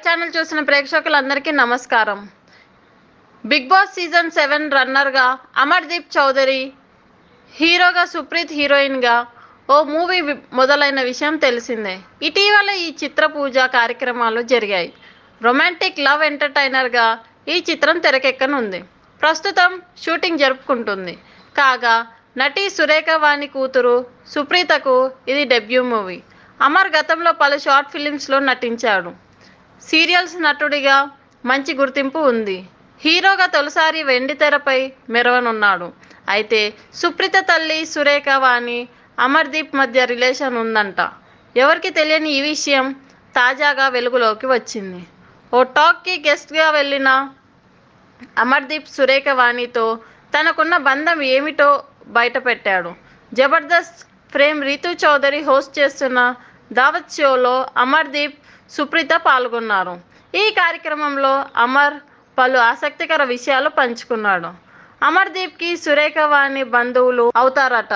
Channel చూసిన ప్రేక్షకులందరికీ నమస్కారం బిగ్ బాస్ సీజన్ సెవెన్ రన్నర్గా అమర్దీప్ చౌదరి హీరోగా సుప్రీత్ హీరోయిన్గా ఓ మూవీ వి- మొదలైన విషయం తెలిసిందే ఇటీవల ఈ చిత్ర పూజ కార్యక్రమాలు జరిగాయి రొమాంటిక్ లవ్ ఎంటర్టైనర్గా ఈ చిత్రం తెరకెక్కనుంది ప్రస్తుతం షూటింగ్ జరుపుకుంటుంది కాగా నటి సురేఖ వాణి కూతురు సుప్రీతకు ఇది డెబ్యూ మూవీ అమర్ గతంలో పలు షార్ట్ ఫిలిమ్స్లో నటించాడు సీరియల్స్ నటుడిగా మంచి గుర్తింపు ఉంది హీరోగా తొలిసారి వెండి తెరపై మెరవనున్నాడు అయితే సుప్రీత తల్లి సురేఖ వాణి అమర్దీప్ మధ్య రిలేషన్ ఉందంట ఎవరికి తెలియని ఈ విషయం తాజాగా వెలుగులోకి వచ్చింది ఓ టాక్కి గెస్ట్గా వెళ్ళిన అమర్దీప్ సురేఖ వాణితో తనకున్న బంధం ఏమిటో బయటపెట్టాడు జబర్దస్త్ ఫ్రేమ్ రీతు చౌదరి హోస్ట్ చేస్తున్న దావత్ షోలో అమర్దీప్ సుప్రీత పాల్గొన్నారు ఈ కార్యక్రమంలో అమర్ పలు ఆసక్తికర విషయాలు పంచుకున్నాడు అమర్దీప్కి సురేఖ వాణి బంధువులు అవుతారట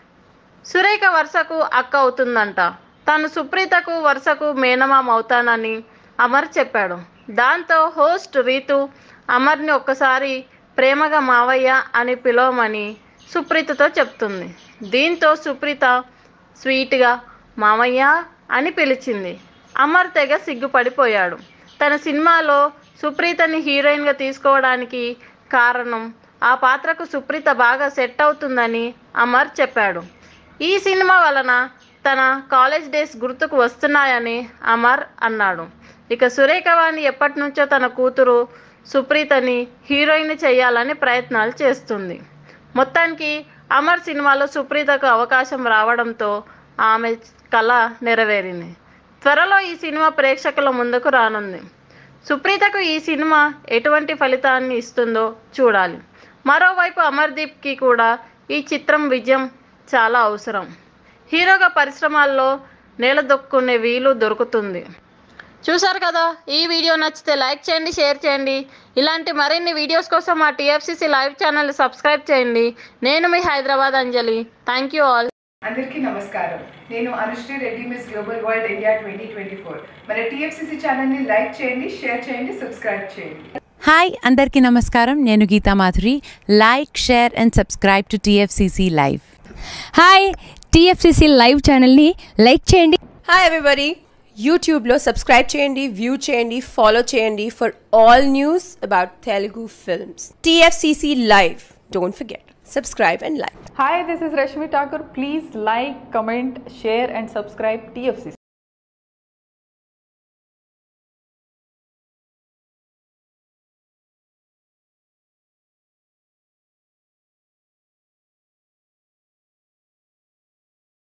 సురేఖ వరుసకు అక్క అవుతుందంట తాను సుప్రీతకు వరుసకు మేనమామ అవుతానని అమర్ చెప్పాడు దాంతో హోస్ట్ రీతు అమర్ని ఒక్కసారి ప్రేమగా మావయ్య అని పిలవమని సుప్రీతతో చెప్తుంది దీంతో సుప్రీత స్వీట్గా మామయ్య అని పిలిచింది అమర్ తెగ సిగ్గుపడిపోయాడు తన సినిమాలో సుప్రీతని హీరోయిన్గా తీసుకోవడానికి కారణం ఆ పాత్రకు సుప్రీత బాగా సెట్ అవుతుందని అమర్ చెప్పాడు ఈ సినిమా వలన తన కాలేజ్ డేస్ గుర్తుకు వస్తున్నాయని అమర్ అన్నాడు ఇక సురేఖవాణి ఎప్పటి నుంచో తన కూతురు సుప్రీతని హీరోయిన్ చేయాలని ప్రయత్నాలు చేస్తుంది మొత్తానికి అమర్ సినిమాలో సుప్రీతకు అవకాశం రావడంతో ఆమె కళ నెరవేరింది త్వరలో ఈ సినిమా ప్రేక్షకుల ముందుకు రానుంది సుప్రీతకు ఈ సినిమా ఎటువంటి ఫలితాన్ని ఇస్తుందో చూడాలి మరోవైపు అమర్దీప్కి కూడా ఈ చిత్రం విజయం చాలా అవసరం హీరోగా పరిశ్రమల్లో నిలదొక్కునే వీలు దొరుకుతుంది చూసారు కదా ఈ వీడియో నచ్చితే లైక్ చేయండి షేర్ చేయండి ఇలాంటి మరిన్ని వీడియోస్ కోసం మా టీఎఫ్సిసి లైవ్ ఛానల్ సబ్స్క్రైబ్ చేయండి నేను మీ Hyderabad Anjali thank you all అందరికీ నమస్కారం నేను Anushree Reddy Miss Global World India twenty twenty four మన టీఎఫ్సిసి ఛానల్ని లైక్ చేయండి షేర్ చేయండి సబ్స్క్రైబ్ చేయండి హాయ్ అందరికీ నమస్కారం నేను Geetha Madhuri like share and subscribe to TFCC live hi TFCC live ఛానల్ని లైక్ చేయండి హాయ్ ఎవ్రీబడి యూట్యూబ్లో సబ్స్క్రైబ్ చేయండి వ్యూ చేయండి ఫాలో చేయండి for all news about Telugu films TFCC live don't forget subscribe and like Hi, this is Rashmi Thakur. Please like, comment, share, and subscribe TFCC.